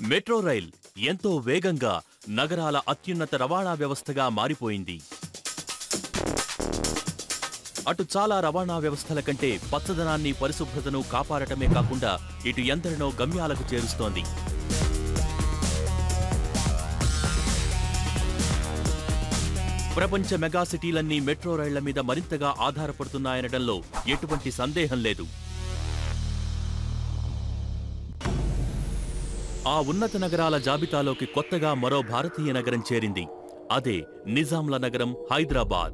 metro rail ఎంతో వేగంగా నగరాల అత్యున్నత రవాణా వ్యవస్థగా మారిపోయింది అటు చాలా రవాణా వ్యవస్థల కంటే పచ్చదనాన్ని పరిశుభ్రతను కాపాడటమే కాకుండా ఇటు ఎందరినో గమ్యాలకు చేరుస్తోంది ప్రపంచ మెగా సిటీలన్నీ మెట్రో రైళ్ల మీద మరింతగా ఆధారపడుతున్నాయనడంలో ఎటువంటి సందేహం లేదు ఆ ఉన్నత నగరాల జాబితాలోకి కొత్తగా మరో భారతీయ నగరం చేరింది అదే నిజాంల నగరం హైదరాబాద్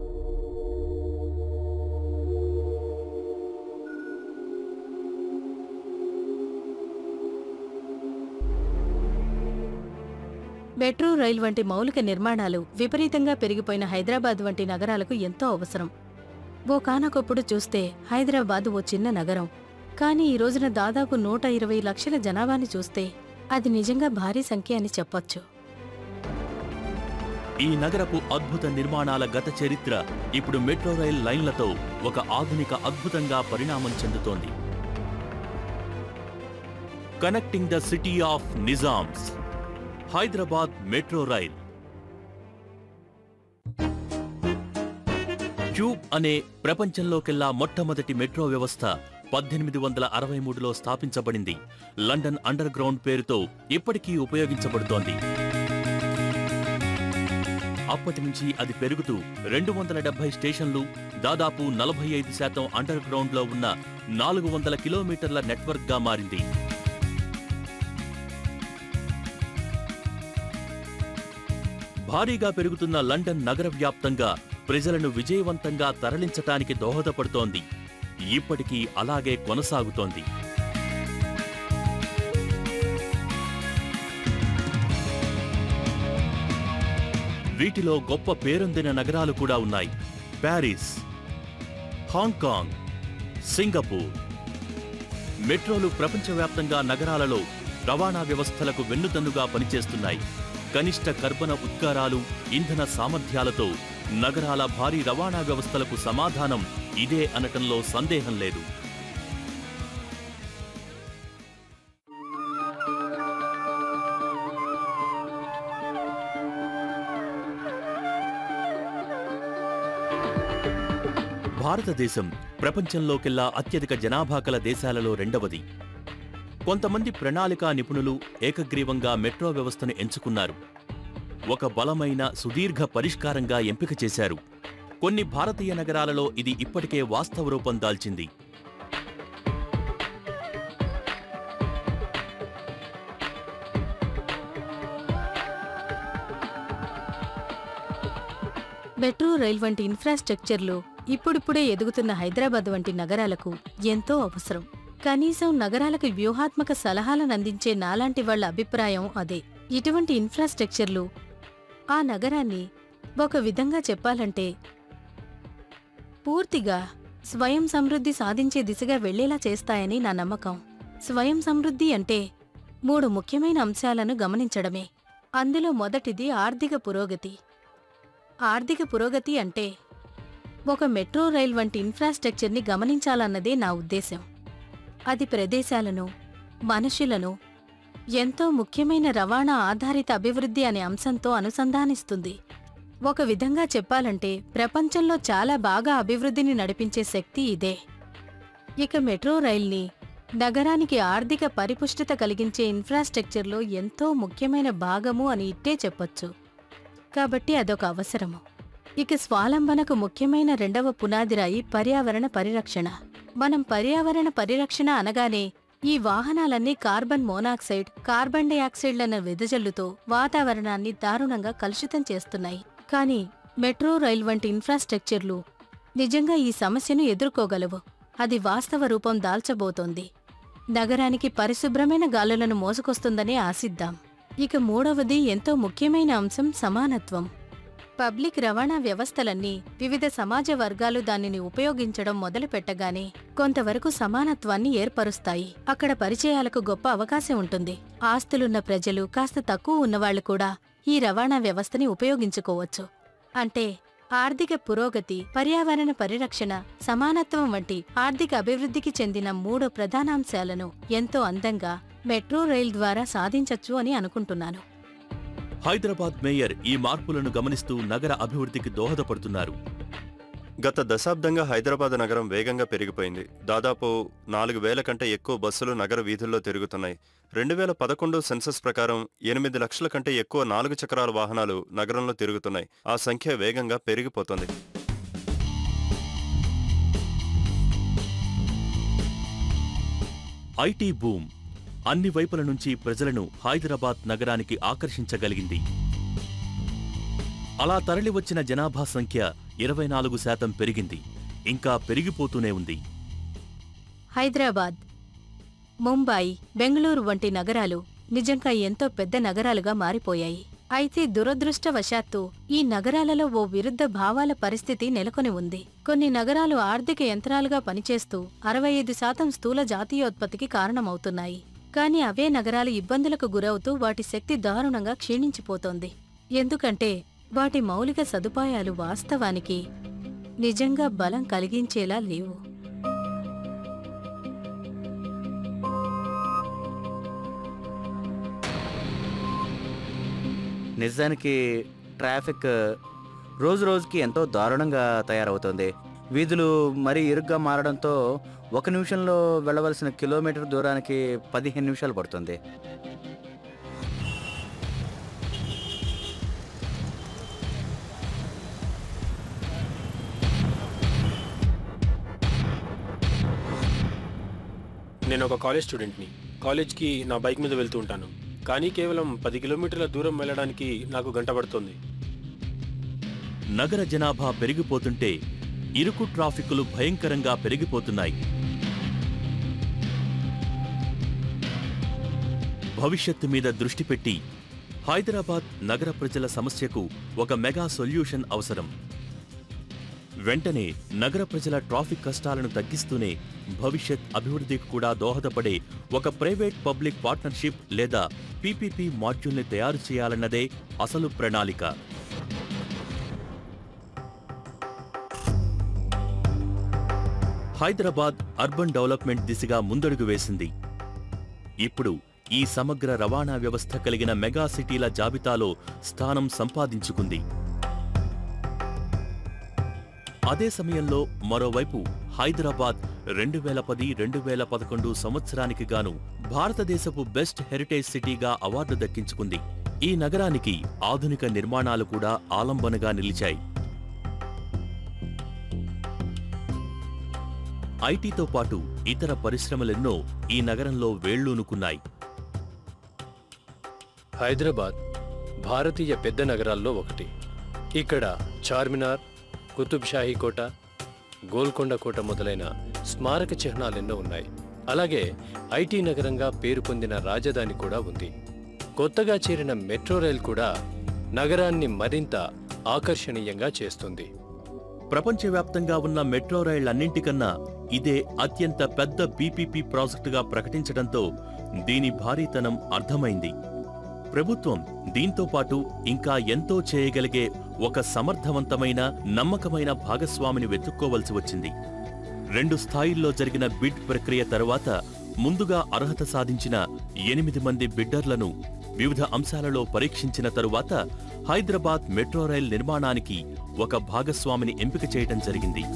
మెట్రో రైల్ వంటి మౌలిక నిర్మాణాలు విపరీతంగా పెరిగిపోయిన హైదరాబాద్ వంటి నగరాలకు ఎంతో అవసరం ఓ కానకొప్పుడు చూస్తే హైదరాబాద్ ఓ చిన్న నగరం కానీ ఈ రోజున దాదాపు నూట ఇరవై లక్షల జనాభాని చూస్తే అది నిజంగా భారీ సంఖ్య అని చెప్పొచ్చు ఈ నగరపు అద్భుత నిర్మాణాల గత చరిత్ర ఇప్పుడు మెట్రో రైల్ లైన్లతో ఒక ఆధునిక అద్భుతంగా పరిణామం చెందుతోంది connecting the city of Nizams Hyderabad metro rail tube అనే ప్రపంచంలోకెల్లా మొట్టమొదటి మెట్రో వ్యవస్థ పద్దెనిమిది వందల అరవై మూడులో స్థాపించబడింది లండన్ అండర్ గ్రౌండ్ పేరుతో ఇప్పటికీ ఉపయోగించబడుతోంది అప్పటి నుంచి అది పెరుగుతూ రెండు వందల డెబ్బై స్టేషన్లు దాదాపు నలభై ఐదు శాతం అండర్ గ్రౌండ్ లో ఉన్న నాలుగు వందల కిలోమీటర్ల నెట్వర్క్ గా మారింది భారీగా పెరుగుతున్న లండన్ నగర వ్యాప్తంగా ప్రజలను విజయవంతంగా తరలించటానికి దోహదపడుతోంది ఇప్పటికీ అలాగే కొనసాగుతోంది వీటిలో గొప్ప పేరొందిన నగరాలు కూడా ఉన్నాయి ప్యారిస్ హాంకాంగ్ సింగపూర్ మెట్రోలు ప్రపంచవ్యాప్తంగా నగరాలలో రవాణా వ్యవస్థలకు వెన్నుదన్నుగా పనిచేస్తున్నాయి కనిష్ట కర్బన ఉద్గారాలు ఇంధన సామర్థ్యాలతో నగరాల భారీ రవాణా వ్యవస్థలకు సమాధానం ఇదే అనటంలో సందేహం లేదు భారతదేశం ప్రపంచంలోకెల్లా అత్యధిక జనాభా కల దేశాలలో రెండవది కొంతమంది ప్రణాళికా నిపుణులు ఏకగ్రీవంగా మెట్రో వ్యవస్థను ఎంచుకున్నారు ఒక బలమైన సుదీర్ఘ పరిష్కారంగా ఎంపిక చేశారు కొన్ని భారతీయ నగరాలలో ఇది ఇప్పటికే వాస్తవ రూపం దాల్చింది మెట్రో రైల్ వంటి ఇన్ఫ్రాస్ట్రక్చర్లు ఇప్పుడిప్పుడే ఎదుగుతున్న హైదరాబాద్ వంటి నగరాలకు ఎంతో అవసరం కనీసం నగరాలకు వ్యూహాత్మక సలహాలను అందించే నాలాంటి వాళ్ళ అభిప్రాయం అదే ఇటువంటి ఇన్ఫ్రాస్ట్రక్చర్లు ఆ నగరాన్ని ఒక విధంగా చెప్పాలంటే పూర్తిగా స్వయం సమృద్ధి సాధించే దిశగా వెళ్లేలా చేస్తాయని నా నమ్మకం స్వయం సమృద్ధి అంటే మూడు ముఖ్యమైన అంశాలను గమనించడమే అందులో మొదటిది ఆర్థిక పురోగతి ఆర్థిక పురోగతి అంటే ఒక మెట్రో రైల్ వంటి ఇన్ఫ్రాస్ట్రక్చర్ని గమనించాలన్నదే నా ఉద్దేశం అది ప్రదేశాలను మనుషులను ఎంతో ముఖ్యమైన రవాణా ఆధారిత అభివృద్ధి అనే అంశంతో అనుసంధానిస్తుంది ఒక విధంగా చెప్పాలంటే ప్రపంచంలో చాలా బాగా అభివృద్ధిని నడిపించే శక్తి ఇదే ఇక మెట్రో రైల్ని నగరానికి ఆర్థిక పరిపుష్టత కలిగించే ఇన్ఫ్రాస్ట్రక్చర్లో ఎంతో ముఖ్యమైన భాగము అని ఇట్టే చెప్పొచ్చు కాబట్టి అదొక అవసరము ఇక స్వాలంబనకు ముఖ్యమైన రెండవ పునాదిరాయి పర్యావరణ పరిరక్షణ మనం పర్యావరణ పరిరక్షణ అనగానే ఈ వాహనాలన్నీ కార్బన్ మోనాక్సైడ్ కార్బన్ డైఆక్సైడ్లను వెదజల్లుతో వాతావరణాన్ని దారుణంగా కలుషితం చేస్తున్నాయి కానీ మెట్రో రైల్ వంటి ఇన్ఫ్రాస్ట్రక్చర్లు నిజంగా ఈ సమస్యను ఎదుర్కోగలవు అది వాస్తవ రూపం దాల్చబోతోంది నగరానికి పరిశుభ్రమైన గాలులను మోసుకొస్తుందనే ఆశిద్దాం ఇక మూడవది ఎంతో ముఖ్యమైన అంశం సమానత్వం పబ్లిక్ రవాణా వ్యవస్థలన్నీ వివిధ సమాజ వర్గాలు దానిని ఉపయోగించడం మొదలుపెట్టగానే కొంతవరకు సమానత్వాన్ని ఏర్పరుస్తాయి అక్కడ పరిచయాలకు గొప్ప అవకాశం ఉంటుంది ఆస్తులున్న ప్రజలు కాస్త తక్కువ ఉన్నవాళ్లు కూడా ఈ రవాణా వ్యవస్థని ఉపయోగించుకోవచ్చు అంటే ఆర్థిక పురోగతి పర్యావరణ పరిరక్షణ సమానత్వం వంటి ఆర్థిక అభివృద్ధికి చెందిన మూడు ప్రధానాంశాలను ఎంతో అందంగా మెట్రో రైల్ ద్వారా సాధించచ్చు అని అనుకుంటున్నాను హైదరాబాద్ మేయర్ ఈ మార్పులను గమనిస్తూ నగర అభివృద్ధికి దోహదపడుతున్నారు గత దశాబ్దంగా హైదరాబాద్ నగరం వేగంగా పెరిగిపోయింది దాదాపు నాలుగు వేల కంటే ఎక్కువ బస్సులు నగర వీధుల్లో తిరుగుతున్నాయి రెండు వేల పదకొండు సెన్సస్ ప్రకారం ఎనిమిది లక్షల కంటే ఎక్కువ నాలుగు చక్రాల వాహనాలు నగరంలో తిరుగుతున్నాయి ఆ సంఖ్య వేగంగా పెరిగిపోతుంది ఐటీ బూమ్ అన్ని వైపుల నుంచి ప్రజలను హైదరాబాద్ నగరానికి ఆకర్షించగలిగింది అలా తరలివచ్చిన జనాభా సంఖ్య ఇరవై నాలుగు శాతం పెరిగింది ఇంకా పెరిగిపోతూనే ఉంది హైదరాబాద్ ముంబాయి బెంగళూరు వంటి నగరాలు నిజంగా ఎంతో పెద్ద నగరాలుగా మారిపోయాయి అయితే దురదృష్టవశాత్తు ఈ నగరాలలో ఓ విరుద్ధ భావాల పరిస్థితి నెలకొని ఉంది కొన్ని నగరాలు ఆర్థిక యంత్రాలుగా పనిచేస్తూ అరవై ఐదు శాతం స్థూల జాతీయోత్పత్తికి కారణమవుతున్నాయి కానీ అవే నగరాలు ఇబ్బందులకు గురవుతూ వాటి శక్తి దారుణంగా క్షీణించిపోతోంది ఎందుకంటే వాటి మౌలిక సదుపాయాలు వాస్తవానికి నిజంగా బలం కలిగించేలా లేవు నిజానికి ట్రాఫిక్ రోజు రోజుకి ఎంతో దారుణంగా తయారవుతోంది వీధులు మరీ ఇరుగ్గా మారడంతో ఒక నిమిషంలో వెళ్ళవలసిన కిలోమీటర్ దూరానికి పదిహేను నిమిషాలు పడుతుంది నేను ఒక కాలేజ్ స్టూడెంట్ని కాలేజ్కి నా బైక్ మీద వెళ్తూ ఉంటాను కానీ కేవలం పది కిలోమీటర్ల దూరం వెళ్ళడానికి నాకు గంట పడుతుంది నగర జనాభా పెరిగిపోతుంటే ఇరుకు ట్రాఫిక్కులు భయంకరంగా పెరిగిపోతున్నాయి భవిష్యత్తు మీద దృష్టి పెట్టి హైదరాబాద్ నగర ప్రజల సమస్యకు ఒక మెగా సొల్యూషన్ అవసరం వెంటనే నగర ప్రజల ట్రాఫిక్ కష్టాలను తగ్గిస్తూనే భవిష్యత్ అభివృద్ధికి కూడా దోహదపడే ఒక ప్రైవేట్ పబ్లిక్ పార్ట్నర్షిప్ లేదా పీపీపీ మాడ్యూల్ని తయారు చేయాలన్నదే అసలు ప్రణాళిక హైదరాబాద్ అర్బన్ డెవలప్మెంట్ దిశగా ముందడుగు వేసింది ఇప్పుడు ఈ సమగ్ర రవాణా వ్యవస్థ కలిగిన మెగా సిటీల జాబితాలో స్థానం సంపాదించుకుంది అదే సమయంలో మరోవైపు హైదరాబాద్ రెండు వేల పది రెండు వేల పదకొండు సంవత్సరానికి గాను భారతదేశపు బెస్ట్ హెరిటేజ్ సిటీగా అవార్డు దక్కించుకుంది ఈ నగరానికి ఆధునిక నిర్మాణాలు కూడా ఆలంబనగా నిలిచాయి ఐటీతో పాటు ఇతర పరిశ్రమలెన్నో ఈ నగరంలో వేళ్లూనుకున్నాయి హైదరాబాద్ భారతీయ పెద్ద నగరాల్లో ఒకటి ఇక్కడ చార్మినార్ కుతుబ్ షాహీ కోట గోల్కొండ కోట మొదలైన స్మారక చిహ్నాలెన్నో ఉన్నాయి అలాగే ఐటీ నగరంగా పేరు పొందిన రాజధాని కూడా ఉంది కొత్తగా చేరిన మెట్రో రైల్ కూడా నగరాన్ని మరింత ఆకర్షణీయంగా చేస్తుంది ప్రపంచవ్యాప్తంగా ఉన్న మెట్రో రైళ్లన్నింటికన్నా ఇదే అత్యంత పెద్ద పీపీపీ ప్రాజెక్టుగా ప్రకటించడంతో దీని భారీతనం అర్థమైంది ప్రభుత్వం దీంతో పాటు ఇంకా ఎంతో చేయగలిగే ఒక సమర్థవంతమైన నమ్మకమైన భాగస్వామిని వెతుక్కోవలసి వచ్చింది రెండు స్థాయిల్లో జరిగిన బిడ్ ప్రక్రియ తరువాత ముందుగా అర్హత సాధించిన ఎనిమిది మంది బిడ్డర్లను వివిధ అంశాలలో పరీక్షించిన తరువాత హైదరాబాద్ మెట్రో రైల్ నిర్మాణానికి ఒక భాగస్వామిని ఎంపిక చేయటం జరిగింది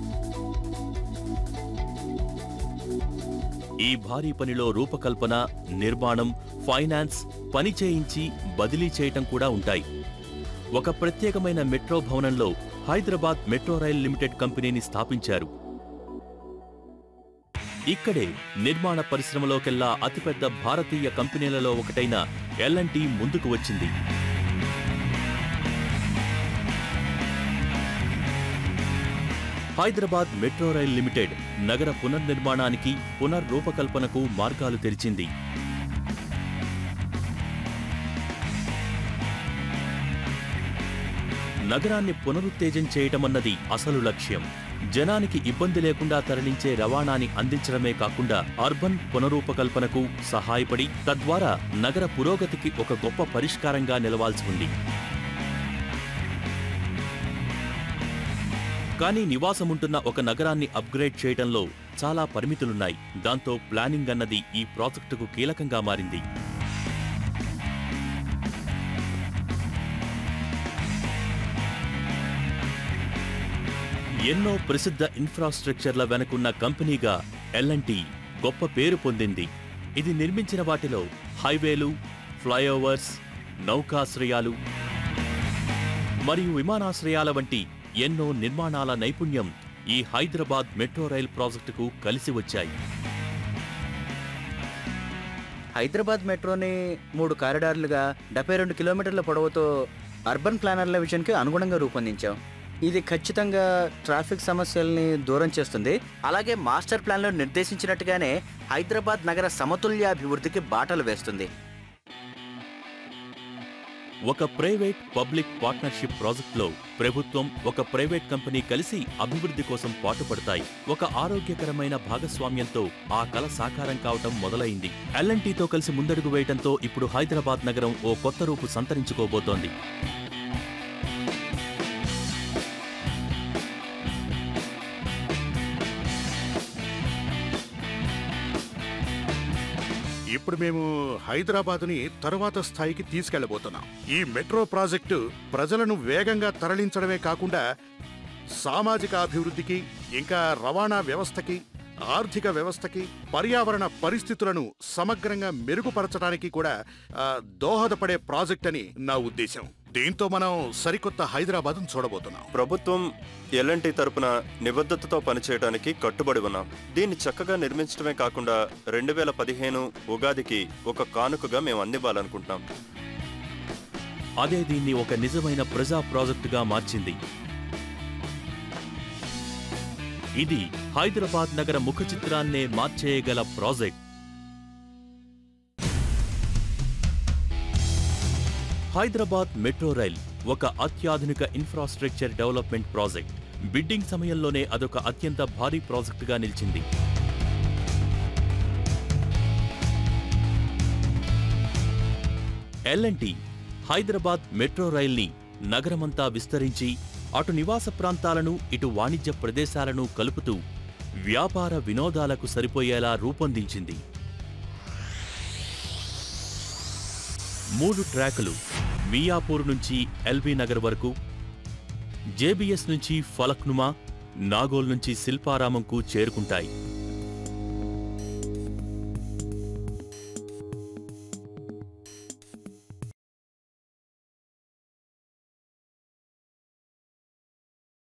ఈ భారీ పనిలో రూపకల్పన నిర్మాణం ఫైనాన్స్ పని చేయించి బదిలీ చేయటం కూడా ఉంటాయి ఒక ప్రత్యేకమైన మెట్రో భవనంలో హైదరాబాద్ మెట్రో రైల్ లిమిటెడ్ కంపెనీని స్థాపించారు ఇక్కడే నిర్మాణ పరిశ్రమలోకెల్లా అతిపెద్ద భారతీయ కంపెనీలలో ఒకటైన ఎల్ఎన్టీ ముందుకు వచ్చింది హైదరాబాద్ మెట్రో రైల్ లిమిటెడ్ నగర పునర్నిర్మాణానికి పునర్రూపకల్పనకు మార్గాలు తెరిచింది నగరాన్ని పునరుత్తేజం చేయటమన్నది అసలు లక్ష్యం జనానికి ఇబ్బంది లేకుండా తరలించే రవాణాని అందించడమే కాకుండా అర్బన్ పునరూపకల్పనకు సహాయపడి తద్వారా నగర పురోగతికి ఒక గొప్ప పరిష్కారంగా నిలవాల్సి ఉంది కానీ నివాసముంటున్న ఒక నగరాన్ని అప్గ్రేడ్ చేయటంలో చాలా పరిమితులున్నాయి దాంతో ప్లానింగ్ అన్నది ఈ ప్రాజెక్టుకు కీలకంగా మారింది ఎన్నో ప్రసిద్ధ ఇన్ఫ్రాస్ట్రక్చర్ల వెనుకున్న కంపెనీగా ఎల్ఎన్టీ గొప్ప పేరు పొందింది ఇది నిర్మించిన వాటిలో హైవేలు ఫ్లైఓవర్స్ నౌకాశ్రయాలు మరియు విమానాశ్రయాల వంటి ఎన్నో నిర్మాణాల నైపుణ్యం ఈ హైదరాబాద్ మెట్రో రైల్ ప్రాజెక్టుకు కలిసి వచ్చాయి హైదరాబాద్ మెట్రోని మూడు కారిడార్లుగా డెబ్బై రెండు కిలోమీటర్ల పొడవుతో అర్బన్ ప్లానర్ల విజన్కి అనుగుణంగా రూపొందించాం ఇది ఖచ్చితంగా ట్రాఫిక్ సమస్యల్ని దూరం చేస్తుంది అలాగే మాస్టర్ ప్లాన్లో నిర్దేశించినట్టుగానే హైదరాబాద్ నగర సమతుల్యాభివృద్ధికి బాటలు వేస్తుంది ఒక ప్రైవేట్ పబ్లిక్ పార్ట్నర్షిప్ ప్రాజెక్టులో ప్రభుత్వం ఒక ప్రైవేట్ కంపెనీ కలిసి అభివృద్ధి కోసం పాటుపడతాయి ఒక ఆరోగ్యకరమైన భాగస్వామ్యంతో ఆ కల సాకారం కావటం మొదలైంది ఎల్ఎన్టీతో కలిసి ముందడుగు వేయటంతో ఇప్పుడు హైదరాబాద్ నగరం ఓ కొత్త రూపు సంతరించుకోబోతోంది ఇప్పుడు మేము హైదరాబాదుని తరువాత స్థాయికి తీసుకెళ్లబోతున్నాం ఈ మెట్రో ప్రాజెక్టు ప్రజలను వేగంగా తరలించడమే కాకుండా సామాజిక అభివృద్ధికి ఇంకా రవాణా వ్యవస్థకి ఆర్థిక వ్యవస్థకి పర్యావరణ పరిస్థితులను సమగ్రంగా మెరుగుపరచడానికి కూడా ఆ, దోహదపడే ప్రాజెక్ట్ అని నా ఉద్దేశం దీంతో మనం సరికొత్త హైదరాబాద్ను చూడబోతున్నాం ప్రభుత్వం ఎల్ఎన్టీ తరపున నిబద్ధతతో పనిచేయడానికి కట్టుబడి ఉన్నాం దీన్ని చక్కగా నిర్మించడమే కాకుండా రెండు వేల పదిహేను ఉగాదికి ఒక కానుకగా మేము అందివ్వాలనుకుంటున్నాం అదే దీన్ని ఒక నిజమైన ప్రజా ప్రాజెక్టుగా మార్చింది ఇది హైదరాబాద్ నగర ముఖ చిత్రాన్నే మార్చేయగల ప్రాజెక్ట్ హైదరాబాద్ మెట్రో రైల్ ఒక అత్యాధునిక ఇన్ఫ్రాస్ట్రక్చర్ డెవలప్మెంట్ ప్రాజెక్ట్ బిడ్డింగ్ సమయంలోనే అదొక అత్యంత భారీ ప్రాజెక్టుగా నిలిచింది ఎల్ఎన్టీ హైదరాబాద్ మెట్రో రైల్ని నగరమంతా విస్తరించి అటు నివాస ప్రాంతాలను ఇటు వాణిజ్య ప్రదేశాలను కలుపుతూ వ్యాపార వినోదాలకు సరిపోయేలా రూపొందించింది మూడు ట్రాకులు మియాపూర్ నుంచి ఎల్బీ నగర్ వరకు జేబీఎస్ నుంచి ఫలక్నుమా నాగోల్ నుంచి శిల్పారామంకు చేరుకుంటాయి